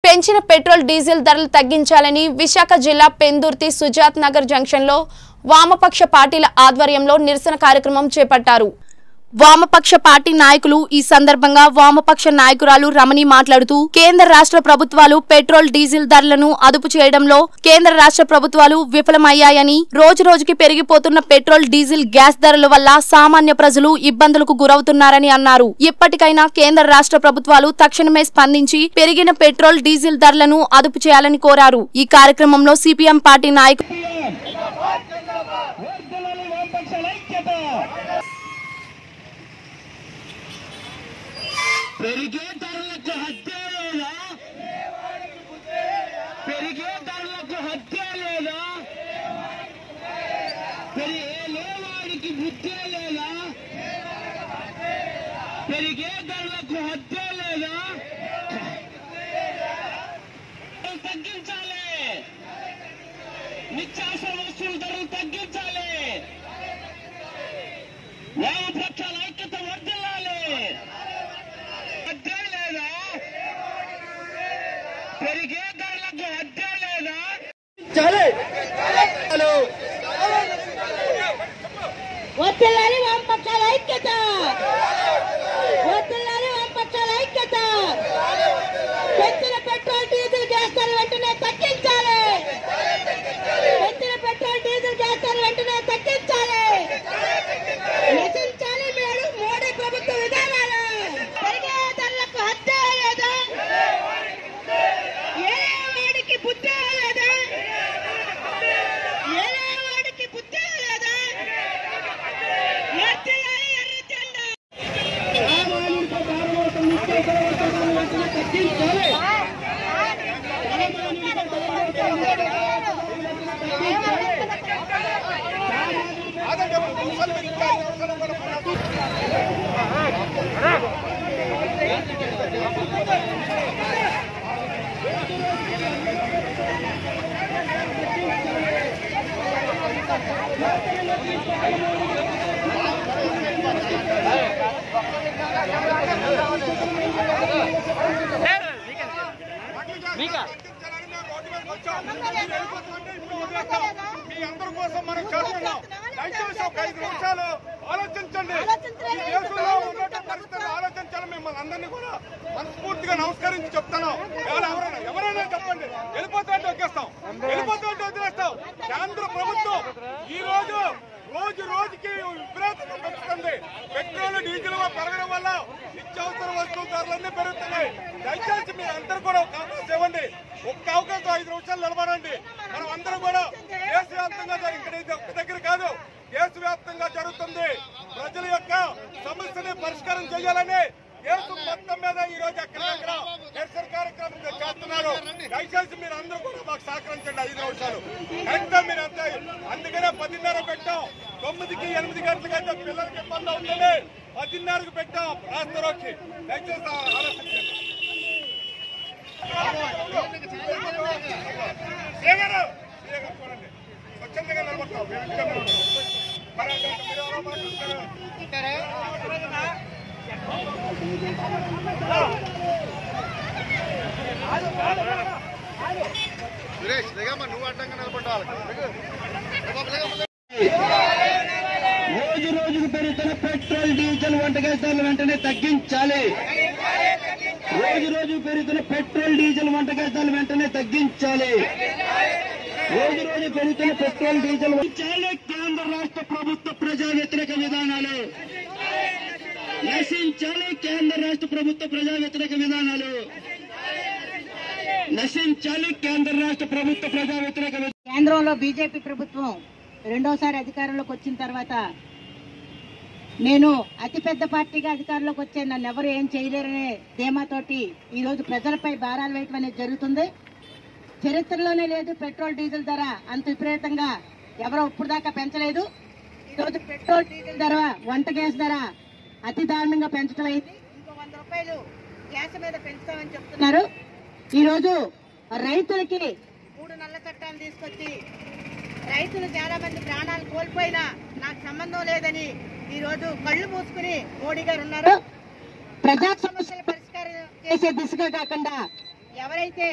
పెంచిన petrol diesel ధరలు తగ్గించాలని విశాఖ జిల్లా పెందుర్తి సుజాత్ నగర్ జంక్షన్లో వామపక్ష పార్టీల ఆధ్వర్యంలో నిరసన కార్యక్రమం చేపట్టారు వామపక్ష పార్టీ నాయకులు ఈ సందర్భంగా వామపక్ష నాయకురాలు రమణి మాట్లాడుతూ కేంద్ర రాష్ట్ర ప్రభుత్వాలు పెట్రోల్ డీజిల్ ధరలను అదుపు చేయడంలో కేంద్ర రాష్ట్ర ప్రభుత్వాలు విఫలమయ్యాయని రోజు రోజుకి పెరిగిపోతున్న పెట్రోల్ డీజిల్ గ్యాస్ ధరల వల్ల సామాన్య ప్రజలు ఇబ్బందులకు గురవుతున్నారని అన్నారు ఇప్పటికైనా కేంద్ర రాష్ట్ర ప్రభుత్వాలు తక్షణమే స్పందించి పెరిగిన పెట్రోల్ డీజిల్ ధరలను అదుపు చేయాలని కోరారు ఈ కార్యక్రమంలో సిపిఎం పార్టీ నాయకులు వర్ధలాలి వామపక్షాల ఐక్యత పెరిగే ధరలకు హత్య లేదా పెరిగే ధరలకు హత్య లేదా పెరిగేవాడికి బుద్ధి లేదా పెరిగే ధరలకు హత్య లేదా తగ్గించాలి నిత్యావసర వస్తువుల ధరలు తగ్గించాలి వామపక్షాల ఐక్యత వర్ధిల్లాలి అద్దె లేదా పెరిగే ధరలకు అద్దె లేదా హలో వద్దులని వామపక్షాల ఐక్యత వద్దులని వామపక్షాల ఐక్యత పెంచిన పెట్రోల్ డీజిల్ గ్యాస్ ధరలు వెంటనే తగ్గించాలి పెంచిన పెట్రోల్ డీజిల్ గ్యాస్ ధరలు వెంటనే తగ్గించాలి నశించాలి మీరు మోడీ ప్రభుత్వ విధానాలు పెరిగే ధరలకు హత్య లేదా ఏ వాడికి బుద్ధి లేదా ఏ వాడికి బుద్ధి లేదా ఎత్తిలాలి ఎర్ర జెండా సామాన్యుడికి భారమవుతున్న నిత్యావసర వస్తువుల ధరలు వెంటనే తగ్గించాలి మీ అందరి కోసం మనం చేస్తున్నాం దయచేసి ఒక ఐదు నిమిషాలు ఆలోచించండి ఈ దేశంలో ఉన్నటువంటి పరిస్థితులు ఆలోచించాలి మిమ్మల్ని అందరినీ కూడా మనస్ఫూర్తిగా నమస్కరించి చెప్తాను ఎవరు- ఎవరైనా ఎవరైనా చెప్పండి వెళ్ళిపోతే అంటే వదిలేస్తాం వెళ్ళిపోతే అంటే వదిలేస్తాం కేంద్ర ప్రభుత్వం ఈ రోజు రోజు రోజుకి విపరీతంగా పెంచుతుంది పెట్రోల్ డీజిల్ పెరగడం వల్ల నిత్యావసర వస్తువుల ధరలన్నీ పెరుగుతున్నాయి దయచేసి మీరు అందరూ కూడా ఒక అవకాశం ఇవ్వండి ఒక్క అవకాశం ఐదు నిమిషాలు నిలబడండి మనం అందరం కూడా దేశవ్యాప్తంగా జరి- ఇక్కడ ఇది ఒక్క దగ్గర కాదు దేశవ్యాప్తంగా జరుగుతుంది ప్రజల యొక్క సమస్యని పరిష్కారం చేయాలని దేశం మొత్తం మీద ఈ రోజు ఎక్కడెక్కడ నిరసన కార్యక్రమం చేస్తున్నారు దయచేసి మీరు అందరూ కూడా మాకు సహకరించండి ఐదు నిమిషాలు కరెక్ట్గా మీరు అంతే అందుకనే పదిన్నర పెట్టాం తొమ్మిదికి ఎనిమిది గంటలకైతే పిల్లలకి ఇబ్బంది అవుతుంది పదిన్నరకు పెట్టాం రాష్ట్రంలోకి దయచేసి ఆలోచించండి శ్రీగారు శ్రీగారు చూడండి స్వచ్ఛందంగా నిలబడతాం మేము ఇక్కడనే ఉన్నాం. మరి అంటే మీరు ఎలా మాట్లాడతారు? సురేష్ దిగమ్మ నువ్వు అడ్డంగా నిలబడ్డావు రోజు రోజుకు పెరుగుతున్న పెట్రోల్ డీజిల్ వంట గ్యాస్ ధరలు వెంటనే తగ్గించాలి రోజు రోజు పెరుగుతున్న పెట్రోల్ డీజిల్ వంట గ్యాస్ ధరలు వెంటనే తగ్గించాలి రోజు రోజు పెరుగుతున్న పెట్రోల్ డీజిల్ చాలా కేంద్ర రాష్ట్ర ప్రభుత్వ ప్రజా వ్యతిరేక విధానాలు నశించాలి కేంద్ర రాష్ట్ర ప్రభుత్వ ప్రజా వ్యతిరేక విధానాలు నశించాలి కేంద్ర రాష్ట్ర ప్రభుత్వ ప్రజా వ్యతిరేక విధానాలు కేంద్రంలో బీజేపీ ప్రభుత్వం రెండోసారి అధికారంలోకి వచ్చిన తర్వాత నేను అతిపెద్ద పార్టీగా అధికారంలోకి వచ్చే నన్ను ఎవరు ఏం చేయలేరనే ధీమాతోటి ఈ రోజు ప్రజలపై భారాలు వేయటం అనేది జరుగుతుంది చరిత్రలోనే లేదు పెట్రోల్ డీజిల్ ధర అంత విపరీతంగా ఎవరో ఇప్పుడు దాకా పెంచలేదు ఈ రోజు పెట్రోల్ డీజిల్ ధర వంట గ్యాస్ ధర అతి దారుణంగా పెంచడం అయింది ఇంకో వంద రూపాయలు గ్యాస్ మీద పెంచుతామని చెప్తున్నారు ఈ రోజు రైతులకి మూడు నల్ల చట్టాలు తీసుకొచ్చి రైతులు చాలా మంది ప్రాణాలు కోల్పోయినా నాకు సంబంధం లేదని ఈ రోజు కళ్ళు మూసుకుని మోడీ గారు ఉన్నారు ప్రజా సమస్యల పరిష్కారం చేసే దిశగా కాకుండా ఎవరైతే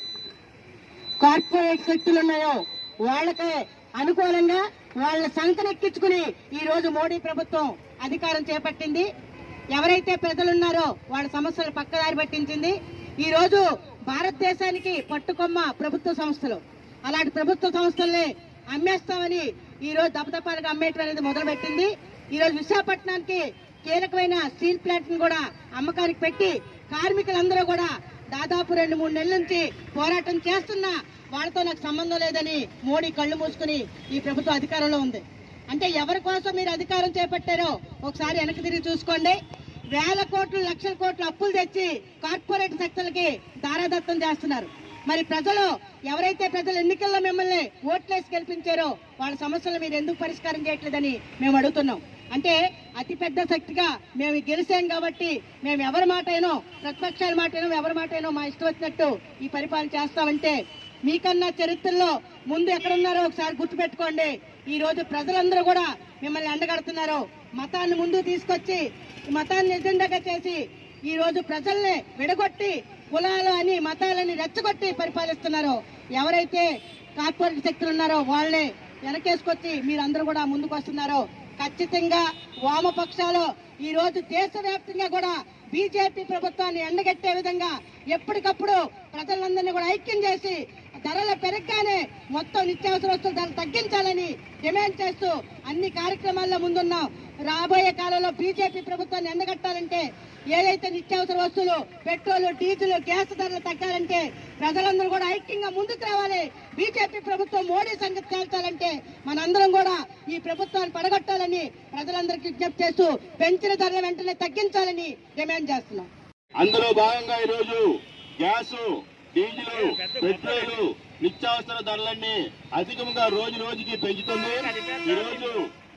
కార్పొరేట్ శక్తులు ఉన్నాయో వాళ్ళకే అనుకూలంగా వాళ్ళ సంకనెక్కించుకుని ఈ రోజు మోడీ ప్రభుత్వం అధికారం చేపట్టింది ఎవరైతే ప్రజలున్నారో వాళ్ళ సమస్యలు పక్కదారి పట్టించింది ఈ రోజు భారతదేశానికి పట్టుకొమ్మ ప్రభుత్వ సంస్థలు అలాంటి ప్రభుత్వ సంస్థల్ని అమ్మేస్తామని ఈ రోజు దపదపాలుగా అమ్మేయటం అనేది మొదలుపెట్టింది ఈ రోజు విశాఖపట్నానికి కీలకమైన స్టీల్ ప్లాంట్ ని కూడా అమ్మకానికి పెట్టి కార్మికులందరూ కూడా దాదాపు రెండు మూడు నెలల నుంచి పోరాటం చేస్తున్నా వాళ్ళతో నాకు సంబంధం లేదని మోడీ కళ్ళు మూసుకుని ఈ ప్రభుత్వం అధికారంలో ఉంది అంటే ఎవరి కోసం మీరు అధికారం చేపట్టారో ఒకసారి వెనక్కి తిరిగి చూసుకోండి వేల కోట్లు లక్షల కోట్లు అప్పులు తెచ్చి కార్పొరేట్ శక్తులకి దారాదత్తం చేస్తున్నారు మరి ప్రజలు ఎవరైతే ప్రజలు ఎన్నికల్లో మిమ్మల్ని ఓట్లేసి గెలిపించారో వాళ్ళ సమస్యలు మీరు ఎందుకు పరిష్కారం చేయట్లేదని మేము అడుగుతున్నాం అంటే అతిపెద్ద శక్తిగా మేము గెలిచాం కాబట్టి మేము ఎవరి మాట అయినో ప్రతిపక్షాల మాట అయినో ఎవరి మాట అయినో మా ఇష్టం వచ్చినట్టు ఈ పరిపాలన చేస్తామంటే మీకన్నా చరిత్రలో ముందు ఎక్కడున్నారో ఒకసారి గుర్తుపెట్టుకోండి ఈ రోజు ప్రజలందరూ కూడా మిమ్మల్ని ఎండగడుతున్నారు మతాన్ని ముందుకు తీసుకొచ్చి ఈ మతాన్ని ఎజెండాగా చేసి ఈ రోజు ప్రజల్ని విడగొట్టి కులాలు అని మతాలని రెచ్చగొట్టి పరిపాలిస్తున్నారు ఎవరైతే కార్పొరేట్ శక్తులు ఉన్నారో వాళ్ళని వెనకేసుకొచ్చి మీరందరూ కూడా ముందుకు వస్తున్నారో ఖచ్చితంగా వామపక్షాలు ఈ రోజు దేశవ్యాప్తంగా కూడా బీజేపీ ప్రభుత్వాన్ని ఎండగట్టే విధంగా ఎప్పటికప్పుడు ప్రజలందరినీ కూడా ఐక్యం చేసి ధరలు పెరగగానే మొత్తం నిత్యావసర వస్తువుల ధరలు తగ్గించాలని డిమాండ్ చేస్తూ అన్ని కార్యక్రమాల్లో ముందున్నాం రాబోయే కాలంలో బీజేపీ ప్రభుత్వాన్ని ఎండగట్టాలంటే ఏదైతే నిత్యావసర వస్తువులు పెట్రోల్ డీజిల్ గ్యాస్ ధరలు తగ్గాలంటే ప్రజలందరూ కూడా ఐక్యంగా ముందుకు రావాలి బీజేపీ ప్రభుత్వం మోడీ సంగతి తేల్చాలంటే మనందరం కూడా ఈ ప్రభుత్వాన్ని పడగొట్టాలని ప్రజలందరికీ విజ్ఞప్తి చేస్తూ పెంచిన ధరలు వెంటనే తగ్గించాలని డిమాండ్ చేస్తున్నాం అందులో భాగంగా ఈరోజు గ్యాస్ డీజిల్ పెట్రోల్ నిత్యావసర ధరలన్నీ అధికంగా రోజు రోజుకి పెంచుతుంది ఈరోజు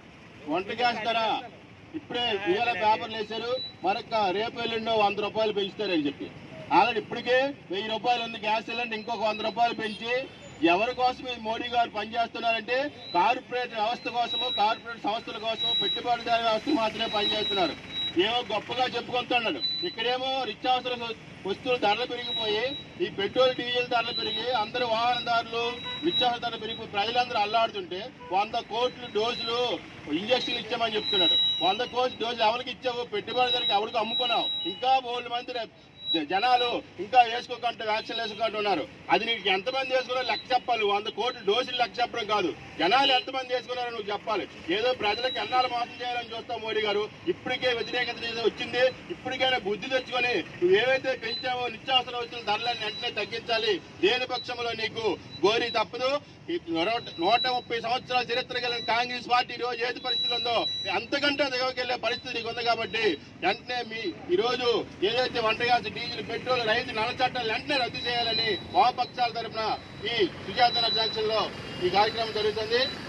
వంట గ్యాస్ ధర ఇప్పుడే ఇవాళ పేపర్లు వేశారు మరొక రేపు ఎల్లుండో వంద రూపాయలు పెంచుతారని చెప్పి ఆల్రెడీ ఇప్పటికే వెయ్యి రూపాయలు ఉంది గ్యాస్ సిలిండర్ ఇంకొక వంద రూపాయలు పెంచి ఎవరి కోసం ఈ మోడీ గారు పనిచేస్తున్నారంటే కార్పొరేట్ వ్యవస్థ కోసము కార్పొరేట్ సంస్థల కోసం పెట్టుబడిదారు వ్యవస్థ మాత్రమే పనిచేస్తున్నారు ఏమో గొప్పగా చెప్పుకుంటున్నాడు ఇక్కడేమో నిత్యావసర వస్తువుల ధరలు పెరిగిపోయి ఈ పెట్రోల్ డీజిల్ ధరలు పెరిగి అందరు వాహనదారులు నిత్యావసర ధరలు పెరిగిపోయి ప్రజలందరూ అల్లాడుతుంటే వంద కోట్లు డోసులు ఇంజక్షన్లు ఇచ్చామని చెప్తున్నాడు వంద కోట్లు డోసులు ఎవరికి ఇచ్చావు పెట్టుబడిదారికి ఎవరికి అమ్ముకున్నావు ఇంకా మూడు మంది రేపు జ- జనాలు ఇంకా వేసుకోకుండా వ్యాక్సిన్ వేసుకోకుండా ఉన్నారు అది నీకు ఎంతమంది వేసుకున్నారో లెక్క చెప్పాలి వంద కోట్ల డోసులు లెక్క చెప్పడం కాదు జనాలు ఎంతమంది వేసుకున్నారో నువ్వు చెప్పాలి ఏదో ప్రజలకు ఎన్నాళ్ళు మోసం చేయాలని చూస్తావు మోడీ గారు ఇప్పటికే వ్యతిరేకత చేసి వచ్చింది ఇప్పటికైనా బుద్ధి తెచ్చుకొని నువ్వు ఏవైతే పెంచావో నిత్యావసర వస్తువుల ధరలను వెంటనే తగ్గించాలి దేని పక్షంలో నీకు గోరి తప్పదు ఈ నూట- నూట ముప్పై సంవత్సరాల చరిత్ర కలిగిన కాంగ్రెస్ పార్టీ ఈ రోజు ఏది పరిస్థితులు ఉందో అంతకంటే దిగకెళ్లే పరిస్థితి నీకు ఉంది కాబట్టి వెంటనే మీ ఈ రోజు ఏదైతే వంట గ్యాస్ డీజిల్ పెట్రోల్ రైతు నల్ల చట్టాలు వెంటనే రద్దు చేయాలని వామపక్షాల తరఫున ఈ సుజాత జంక్షన్ లో ఈ కార్యక్రమం జరుగుతుంది